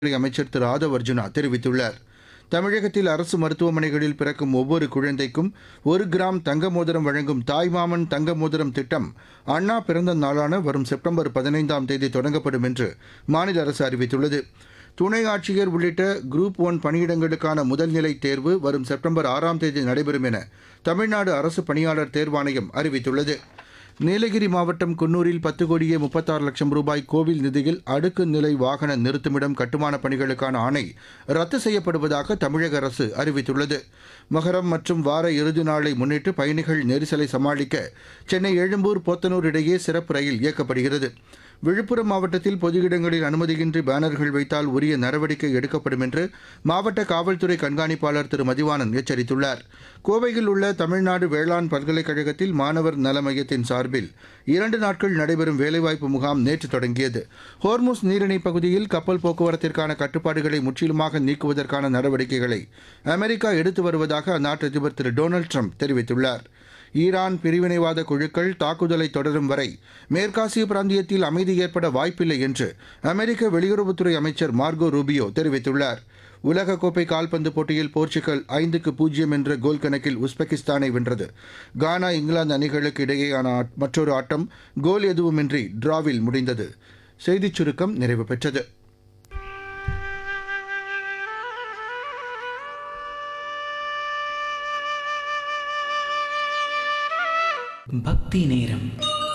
துறை அமைச்சர் திரு ஆதவ் அர்ஜுனா தெரிவித்துள்ளார் தமிழகத்தில் அரசு மருத்துவமனைகளில் பிறக்கும் ஒவ்வொரு குழந்தைக்கும் ஒரு கிராம் தங்க மோதிரம் வழங்கும் தாய்மாமன் தங்க மோதிரம் திட்டம் அண்ணா பிறந்த நாளான வரும் செப்டம்பர் பதினைந்தாம் தேதி தொடங்கப்படும் என்று மாநில அரசு அறிவித்துள்ளது துணை ஆட்சியர் உள்ளிட்ட குரூப் ஒன் பணியிடங்களுக்கான முதல்நிலை தேர்வு வரும் செப்டம்பர் ஆறாம் தேதி நடைபெறும் என தமிழ்நாடு அரசு பணியாளர் தேர்வாணையம் அறிவித்துள்ளது நீலகிரி மாவட்டம் குன்னூரில் பத்து கோடியே முப்பத்தாறு லட்சம் ரூபாய் கோவில் நிதியில் அடுக்கு நிலை வாகன நிறுத்துமிடம் கட்டுமானப் பணிகளுக்கான ஆணை ரத்து செய்யப்படுவதாக தமிழக அரசு அறிவித்துள்ளது மகரம் மற்றும் வார இறுதி நாளை முன்னிட்டு பயணிகள் நெரிசலை சமாளிக்க சென்னை எழும்பூர் போத்தனூர் இடையே சிறப்பு ரயில் இயக்கப்படுகிறது விழுப்புரம் மாவட்டத்தில் பொது இடங்களில் அனுமதியின்றி பேனர்கள் வைத்தால் உரிய நடவடிக்கை எடுக்கப்படும் என்று மாவட்ட காவல்துறை கண்காணிப்பாளர் திரு மதிவாணன் எச்சரித்துள்ளார் கோவையில் உள்ள தமிழ்நாடு வேளாண் பல்கலைக்கழகத்தில் மாணவர் நல மையத்தின் சார்பில் இரண்டு நாட்கள் நடைபெறும் வேலைவாய்ப்பு முகாம் நேற்று தொடங்கியது ஹோர்முஸ் நீரிணை பகுதியில் கப்பல் போக்குவரத்திற்கான கட்டுப்பாடுகளை முற்றிலுமாக நீக்குவதற்கான நடவடிக்கைகளை அமெரிக்கா எடுத்து வருவதாக அந்நாட்டு அதிபர் திரு டொனால்டு ட்ரம்ப் தெரிவித்துள்ளார் ஈரான் பிரிவினைவாத குழுக்கள் தாக்குதலை தொடரும் வரை மேற்காசிய பிராந்தியத்தில் அமைதி ஏற்பட வாய்ப்பில்லை என்று அமெரிக்க வெளியுறவுத்துறை அமைச்சர் மார்கோ ரூபியோ தெரிவித்துள்ளார் உலகக்கோப்பை கால்பந்து போட்டியில் போர்ச்சுகல் ஐந்துக்கு பூஜ்ஜியம் என்ற கோல் கணக்கில் உஸ்பெகிஸ்தானை வென்றது கானா இங்கிலாந்து அணிகளுக்கு இடையேயான ஆட்- மற்றொரு ஆட்டம் கோல் எதுவுமின்றி டிராவில் முடிந்தது செய்திச் சுருக்கம் நிறைவு பெற்றது பக்தி நேரம்